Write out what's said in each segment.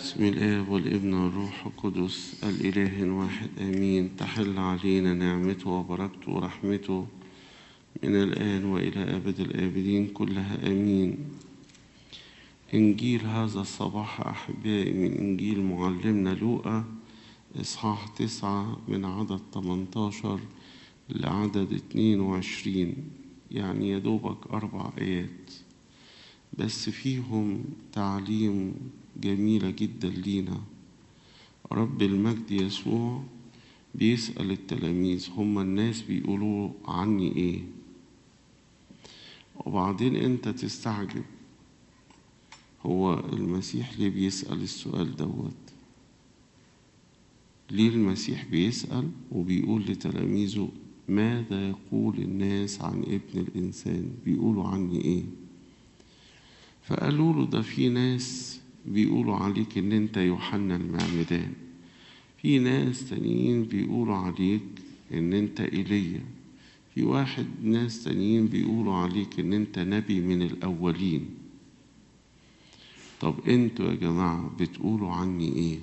بسم الآب والابن والروح القدس الإله واحد آمين تحل علينا نعمته وبركته ورحمته من الآن وإلى أبد الآبدين كلها آمين إنجيل هذا الصباح أحبائي من إنجيل معلمنا لوقا إصحاح تسعة من عدد 18 لعدد 22 يعني يا دوبك أربع آيات بس فيهم تعليم جميلة جدا لينا رب المجد يسوع بيسأل التلاميذ هما الناس بيقولوا عني ايه وبعدين انت تستعجب هو المسيح ليه بيسأل السؤال دوت ليه المسيح بيسأل وبيقول لتلاميذه ماذا يقول الناس عن ابن الإنسان بيقولوا عني ايه فقالوا له ده في ناس بيقولوا عليك ان انت يوحنا المعمدان في ناس تانيين بيقولوا عليك ان انت ايليا في واحد ناس تانيين بيقولوا عليك ان انت نبي من الاولين طب انتوا يا جماعة بتقولوا عني ايه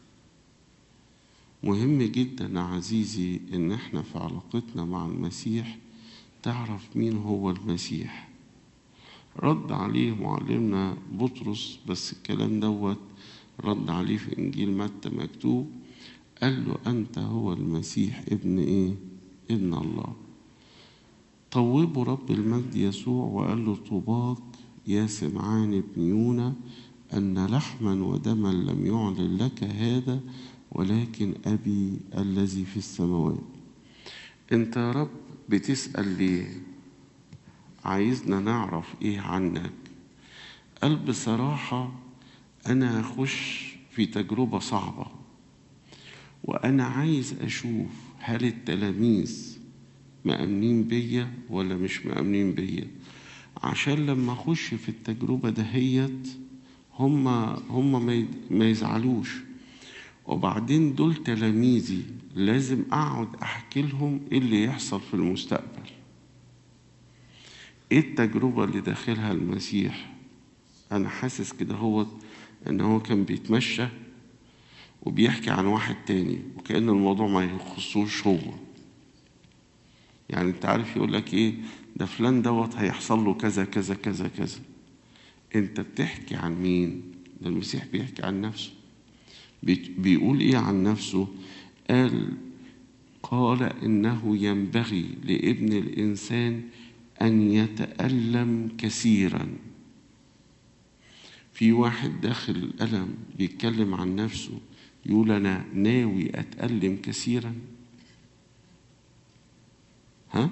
مهم جدا يا عزيزي ان احنا في علاقتنا مع المسيح تعرف مين هو المسيح رد عليه معلمنا بطرس بس الكلام دوت رد عليه في انجيل متى مكتوب قال له انت هو المسيح ابن ايه ابن الله طوبه رب المجد يسوع وقال له طوباك يا سمعان بن يونا ان لحما ودما لم يعلن لك هذا ولكن ابي الذي في السماوات انت يا رب بتسال ليه عايزنا نعرف ايه عنك قال بصراحة أنا هخش في تجربة صعبة وأنا عايز أشوف هل التلاميذ مأمنين بيا ولا مش مأمنين بيا عشان لما أخش في التجربة دهيت هم هم ما يزعلوش وبعدين دول تلاميذي لازم أقعد أحكي لهم إيه اللي يحصل في المستقبل ايه التجربة اللي داخلها المسيح انا حاسس كده هو ان هو كان بيتمشى وبيحكي عن واحد تاني وكأن الموضوع ما يخصوش هو يعني انت عارف يقول لك ايه ده فلان دوت هيحصل له كذا كذا كذا كذا انت بتحكي عن مين ده المسيح بيحكي عن نفسه بيقول ايه عن نفسه قال قال انه ينبغي لابن الانسان أن يتألم كثيرا في واحد داخل الألم بيتكلم عن نفسه يقول أنا ناوي أتألم كثيرا ها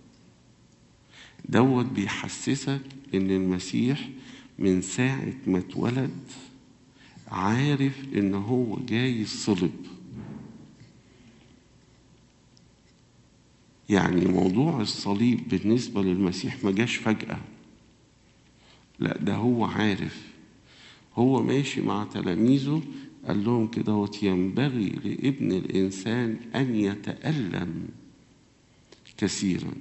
دوت بيحسسك إن المسيح من ساعة ما اتولد عارف إن هو جاي الصلب يعني موضوع الصليب بالنسبة للمسيح ما جاش فجأة لا ده هو عارف هو ماشي مع تلاميذه قال لهم كده ينبغي لابن الإنسان أن يتألم كثيرا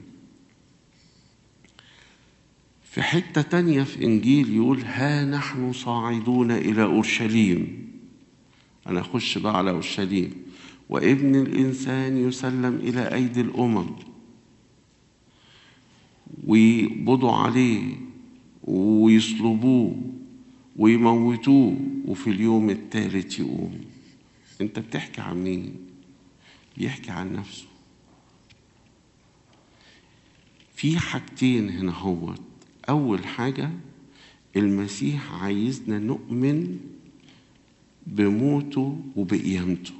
في حتة تانية في إنجيل يقول ها نحن صاعدون إلى أورشليم أنا أخش بقى على أورشليم وابن الإنسان يسلم إلى أيدي الأمم ويقبضوا عليه ويصلبوه ويموتوه وفي اليوم الثالث يقوم انت بتحكي عن مين بيحكي عن نفسه في حاجتين هنا هو اول حاجه المسيح عايزنا نؤمن بموته وبقيامته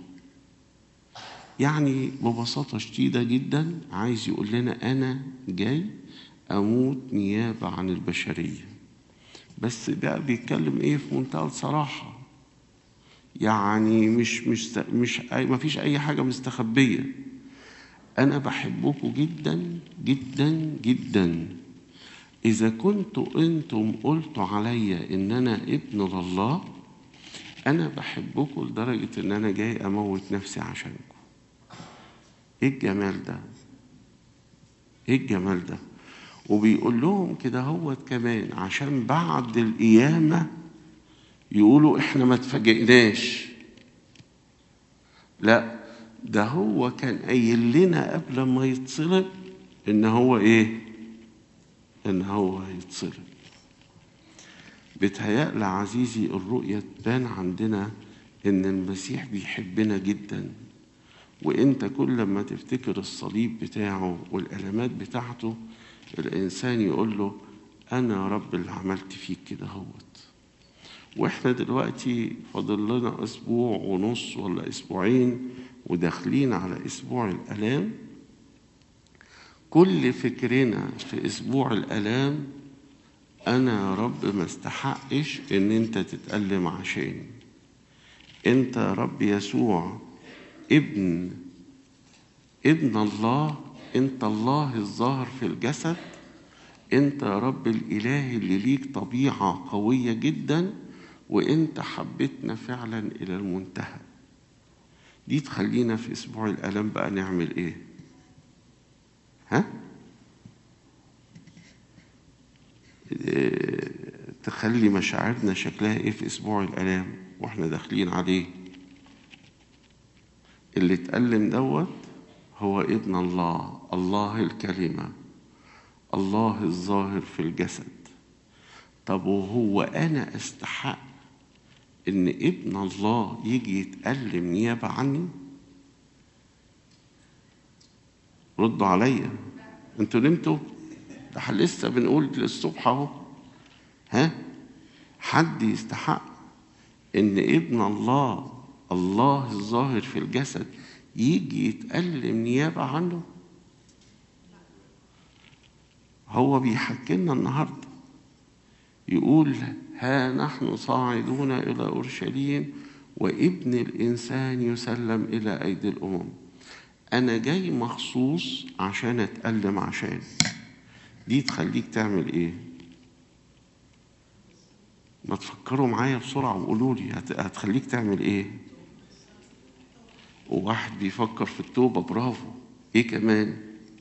يعني ببساطة شديدة جدا عايز يقول لنا أنا جاي أموت نيابة عن البشرية بس بقى بيتكلم إيه في منتهى الصراحة يعني مش مش مش ما فيش أي حاجة مستخبية أنا بحبكم جدا جدا جدا إذا كنتوا أنتم قلتوا عليا إن أنا ابن الله أنا بحبكم لدرجة إن أنا جاي أموت نفسي عشانكم ايه الجمال ده ايه الجمال ده وبيقول لهم كده هو كمان عشان بعد القيامة يقولوا احنا ما اتفاجئناش لا ده هو كان قايل لنا قبل ما يتصلب ان هو ايه ان هو هيتصلب بتهيألي عزيزي الرؤية تبان عندنا ان المسيح بيحبنا جدا وانت كل ما تفتكر الصليب بتاعه والالمات بتاعته الانسان يقول له انا يا رب اللي عملت فيك كده هوت واحنا دلوقتي فاضل لنا اسبوع ونص ولا اسبوعين وداخلين على اسبوع الالام كل فكرنا في اسبوع الالام انا يا رب ما استحقش ان انت تتالم عشاني انت يا رب يسوع ابن ابن الله انت الله الظاهر في الجسد انت يا رب الاله اللي ليك طبيعه قويه جدا وانت حبيتنا فعلا الى المنتهى دي تخلينا في اسبوع الالم بقى نعمل ايه ها إيه تخلي مشاعرنا شكلها ايه في اسبوع الالام واحنا داخلين عليه اللي اتألم دوت هو ابن الله الله الكلمة الله الظاهر في الجسد طب وهو أنا أستحق إن ابن الله يجي يتألم نيابة عني ردوا عليا انتوا نمتوا ده لسه بنقول للصبح اهو ها حد يستحق ان ابن الله الله الظاهر في الجسد يجي يتألم نيابة عنه هو بيحكي لنا النهارده يقول ها نحن صاعدون إلى أورشليم وابن الإنسان يسلم إلى أيدي الأمم أنا جاي مخصوص عشان أتألم عشان دي تخليك تعمل إيه ما تفكروا معايا بسرعة وقولوا لي هتخليك تعمل إيه وواحد بيفكر في التوبة برافو إيه كمان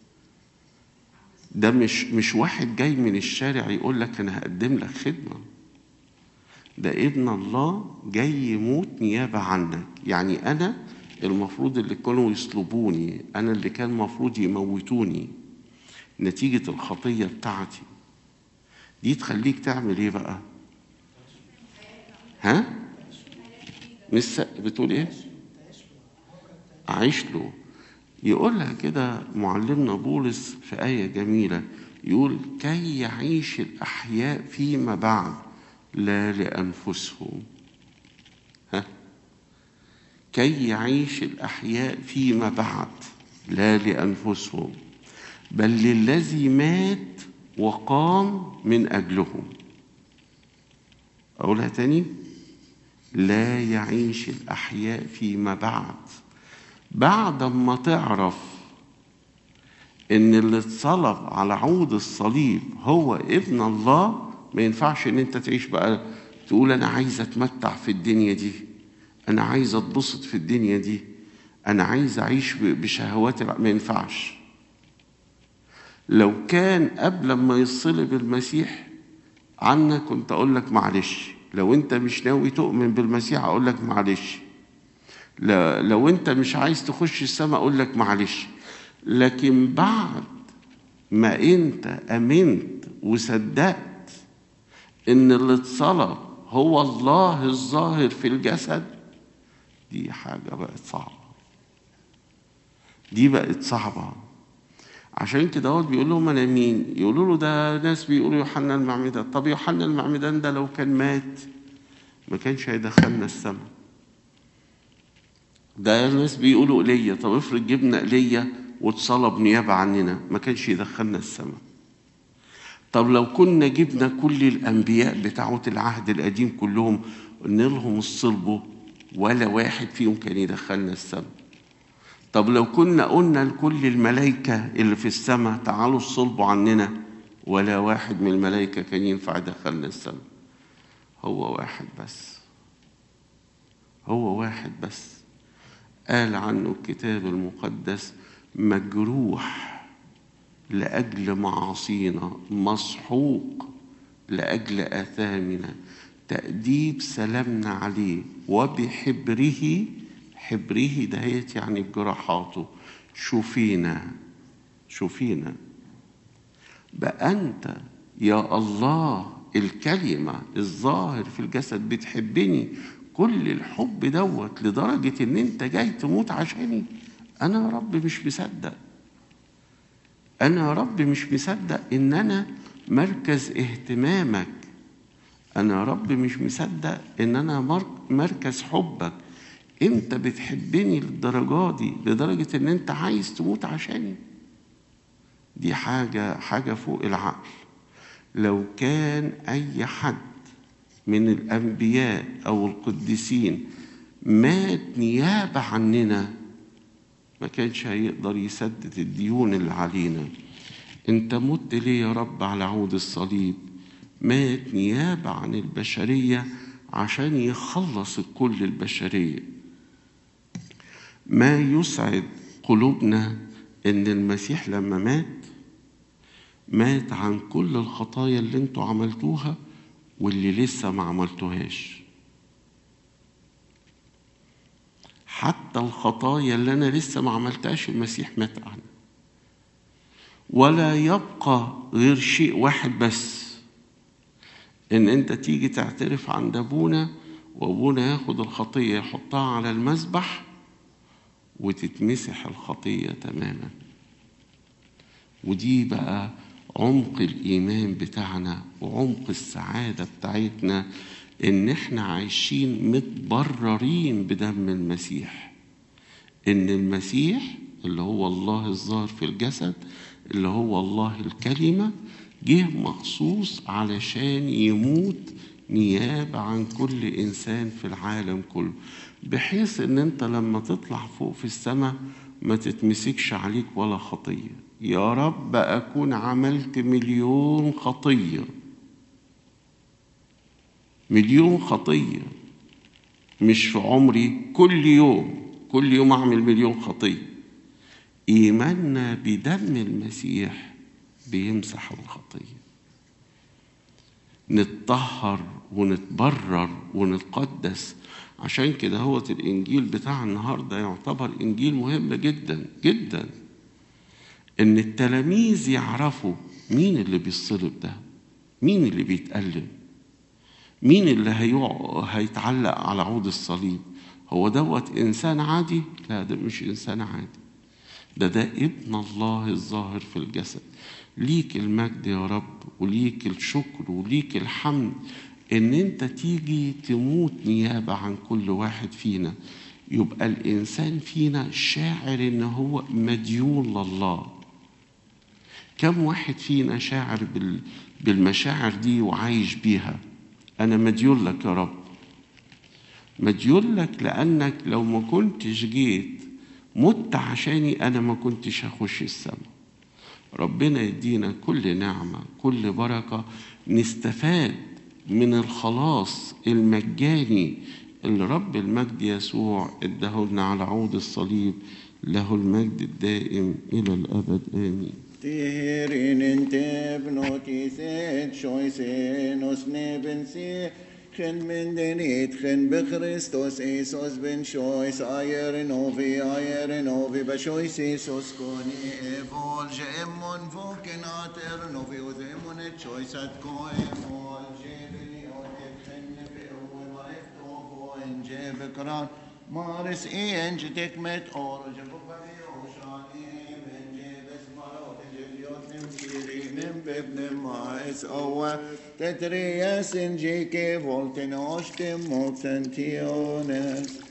ده مش مش واحد جاي من الشارع يقول لك انا هقدم لك خدمه ده ابن الله جاي يموت نيابه عنك يعني انا المفروض اللي كانوا يصلبوني انا اللي كان المفروض يموتوني نتيجه الخطيه بتاعتي دي تخليك تعمل ايه بقى ها مش بتقول ايه اعيش له يقولها كده معلمنا بولس في آية جميلة يقول كي يعيش الأحياء فيما بعد لا لأنفسهم ها كي يعيش الأحياء فيما بعد لا لأنفسهم بل للذي مات وقام من أجلهم أقولها تاني لا يعيش الأحياء فيما بعد بعد ما تعرف ان اللي اتصلب على عود الصليب هو ابن الله ما ينفعش ان انت تعيش بقى تقول انا عايز اتمتع في الدنيا دي انا عايز اتبسط في الدنيا دي انا عايز اعيش بشهوات ما ينفعش لو كان قبل ما يصلب المسيح عنك كنت اقول لك معلش لو انت مش ناوي تؤمن بالمسيح اقول لك معلش لو انت مش عايز تخش السماء اقول لك معلش لكن بعد ما انت امنت وصدقت ان اللي اتصلب هو الله الظاهر في الجسد دي حاجة بقت صعبة دي بقت صعبة عشان كده هو بيقول لهم انا مين يقولوا له ده ناس بيقولوا يوحنا المعمدان طب يوحنا المعمدان ده لو كان مات ما كانش هيدخلنا السماء ده الناس بيقولوا ايليا طب افرض جبنا ايليا واتصلب نيابه عننا ما كانش يدخلنا السماء طب لو كنا جبنا كل الانبياء بتاعه العهد القديم كلهم قلنا لهم الصلبوا ولا واحد فيهم كان يدخلنا السماء طب لو كنا قلنا لكل الملائكة اللي في السماء تعالوا الصلبوا عننا ولا واحد من الملائكة كان ينفع يدخلنا السماء هو واحد بس هو واحد بس قال عنه الكتاب المقدس مجروح لأجل معاصينا مسحوق لأجل آثامنا تأديب سلامنا عليه وبحبره حبره دهيت يعني بجراحاته شوفينا شوفينا بقى أنت يا الله الكلمة الظاهر في الجسد بتحبني كل الحب دوت لدرجة إن أنت جاي تموت عشاني أنا يا رب مش مصدق أنا يا رب مش مصدق إن أنا مركز اهتمامك أنا يا رب مش مصدق إن أنا مركز حبك أنت بتحبني للدرجة دي لدرجة إن أنت عايز تموت عشاني دي حاجة حاجة فوق العقل لو كان أي حد من الأنبياء أو القديسين مات نيابة عننا ما كانش هيقدر يسدد الديون اللي علينا انت مت ليه يا رب على عود الصليب مات نيابة عن البشرية عشان يخلص كل البشرية ما يسعد قلوبنا ان المسيح لما مات مات عن كل الخطايا اللي انتوا عملتوها واللي لسه ما عملتوهاش حتى الخطايا اللي انا لسه ما عملتهاش المسيح مات عنها ولا يبقى غير شيء واحد بس ان انت تيجي تعترف عند ابونا وابونا ياخد الخطيه يحطها على المذبح وتتمسح الخطيه تماما ودي بقى عمق الايمان بتاعنا وعمق السعاده بتاعتنا ان احنا عايشين متبررين بدم المسيح ان المسيح اللي هو الله الظاهر في الجسد اللي هو الله الكلمه جه مخصوص علشان يموت نيابه عن كل انسان في العالم كله بحيث ان انت لما تطلع فوق في السماء ما تتمسكش عليك ولا خطيه يا رب اكون عملت مليون خطيه مليون خطيه مش في عمري كل يوم كل يوم اعمل مليون خطيه ايماننا بدم المسيح بيمسح الخطيه نتطهر ونتبرر ونتقدس عشان كده هو الانجيل بتاع النهارده يعتبر انجيل مهم جدا جدا ان التلاميذ يعرفوا مين اللي بيصلب ده مين اللي بيتألم مين اللي هيقع هيتعلق على عود الصليب هو دوت انسان عادي لا ده مش انسان عادي ده ده ابن الله الظاهر في الجسد ليك المجد يا رب وليك الشكر وليك الحمد ان انت تيجي تموت نيابه عن كل واحد فينا يبقى الانسان فينا شاعر ان هو مديون لله كم واحد فينا شاعر بالمشاعر دي وعايش بيها انا مديون لك يا رب مديون لك لانك لو ما كنتش جيت مت عشاني انا ما كنتش هخش السماء ربنا يدينا كل نعمه كل بركه نستفاد من الخلاص المجاني اللي رب المجد يسوع ادهولنا على عود الصليب له المجد الدائم الى الابد امين تهرين انت بنوتي سيد شويسين وسنبن سي خن من دنيت خن بخريستوس ايسوس بن شويس اير نوفي اير نوفي بشويس ايسوس كوني ايفول جيمون فوكن اتر نوفي وزيمون تشويس اتكوي مول جيبني اوتك خن بيو لايفتو فوين جيب كران مارس اي انجتك مت اور جبو بابن مايس أو تترياس جيكي فولتن أشتم موتسنتيونس